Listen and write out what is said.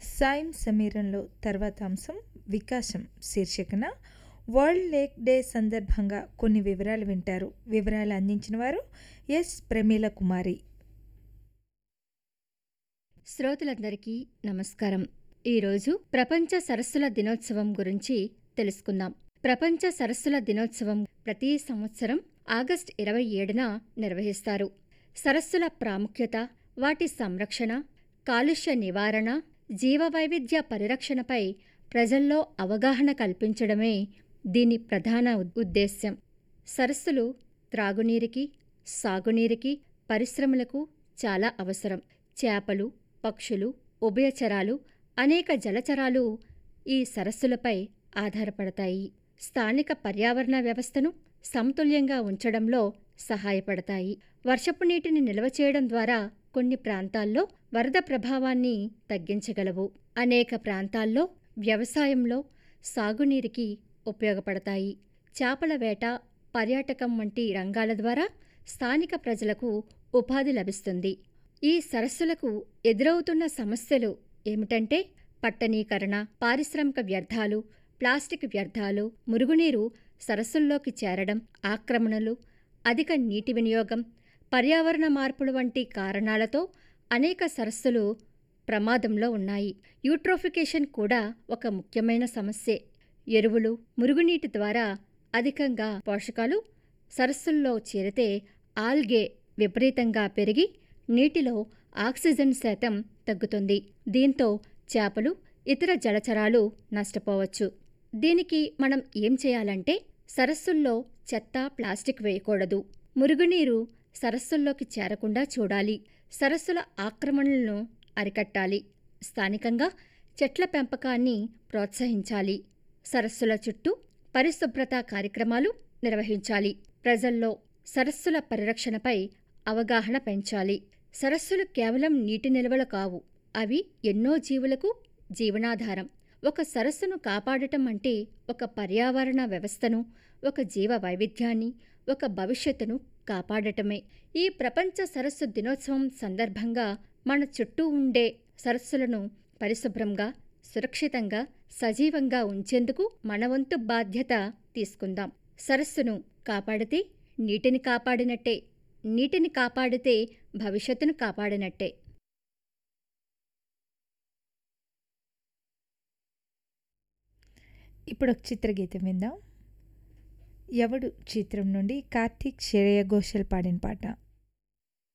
సాయం సమీరంలో తర్వాత అంశం వికాసం శీర్షికన వరల్డ్ లేక్ డే సందర్భంగా కొన్ని వివరాలు వింటారు వివరాలు అందించిన వారు ఎస్ ప్రమీల కుమారి శ్రోతలందరికీ నమస్కారం ఈరోజు ప్రపంచ సరస్సుల దినోత్సవం గురించి తెలుసుకుందాం ప్రపంచ సరస్సుల దినోత్సవం ప్రతి సంవత్సరం ఆగస్టు ఇరవై ఏడున నిర్వహిస్తారు సరస్సుల ప్రాముఖ్యత వాటి సంరక్షణ కాలుష్య నివారణ జీవవైవిధ్య పరిరక్షణపై ప్రజల్లో అవగాహన కల్పించడమే దీని ప్రధాన ఉద్- ఉద్దేశ్యం సరస్సులు త్రాగునీరికి సాగునీరికి పరిశ్రమలకు చాలా అవసరం చేపలు పక్షులు ఉభయచరాలు అనేక జలచరాలు ఈ సరస్సులపై ఆధారపడతాయి స్థానిక పర్యావరణ వ్యవస్థను సమతుల్యంగా ఉంచడంలో సహాయపడతాయి వర్షపు నీటిని నిల్వ చేయడం ద్వారా కొన్ని ప్రాంతాల్లో వరద ప్రభావాన్ని తగ్గించగలవు అనేక ప్రాంతాల్లో వ్యవసాయంలో సాగునీరికి ఉపయోగపడతాయి చేపల వేట పర్యాటకం వంటి రంగాల ద్వారా స్థానిక ప్రజలకు ఉపాధి లభిస్తుంది ఈ సరస్సులకు ఎదురవుతున్న సమస్యలు ఏమిటంటే పట్టణీకరణ పారిశ్రామిక వ్యర్థాలు ప్లాస్టిక్ వ్యర్థాలు మురుగునీరు సరస్సుల్లోకి చేరడం ఆక్రమణలు అధిక నీటి వినియోగం పర్యావరణ మార్పులు వంటి కారణాలతో అనేక సరస్సులు ప్రమాదంలో ఉన్నాయి యూట్రోఫికేషన్ కూడా ఒక ముఖ్యమైన సమస్యే ఎరువులు మురుగునీటి ద్వారా అధికంగా పోషకాలు సరస్సుల్లో చేరితే ఆల్గే విపరీతంగా పెరిగి నీటిలో ఆక్సిజన్ శాతం తగ్గుతుంది దీంతో చేపలు ఇతర జలచరాలు నష్టపోవచ్చు దీనికి మనం ఏం చేయాలంటే సరస్సుల్లో చెత్త ప్లాస్టిక్ వేయకూడదు మురుగునీరు సరస్సుల్లోకి చేరకుండా చూడాలి సరస్సుల ఆక్రమణలను అరికట్టాలి స్థానికంగా చెట్ల పెంపకాన్ని ప్రోత్సహించాలి సరస్సుల చుట్టూ పరిశుభ్రత కార్యక్రమాలు నిర్వహించాలి ప్రజల్లో సరస్సుల పరిరక్షణపై అవగాహన పెంచాలి సరస్సులు కేవలం నీటి నిల్వలు కావు అవి ఎన్నో జీవులకు జీవనాధారం ఒక సరస్సును కాపాడటం అంటే ఒక పర్యావరణ వ్యవస్థను ఒక జీవ వైవిధ్యాన్ని ఒక భవిష్యత్తును కాపాడటమే ఈ ప్రపంచ సరస్సు దినోత్సవం సందర్భంగా మన చుట్టూ ఉండే సరస్సులను పరిశుభ్రంగా సురక్షితంగా సజీవంగా ఉంచేందుకు మన వంతు బాధ్యత తీసుకుందాం సరస్సును కాపాడితే నీటిని కాపాడినట్టే నీటిని కాపాడితే భవిష్యత్తును కాపాడినట్టే ఇప్పుడు ఒక చిత్రగీతం విందాం ఎవడు చిత్రం నుండి కార్తీక్ శ్రేయ ఘోషల్ పాడిన పాట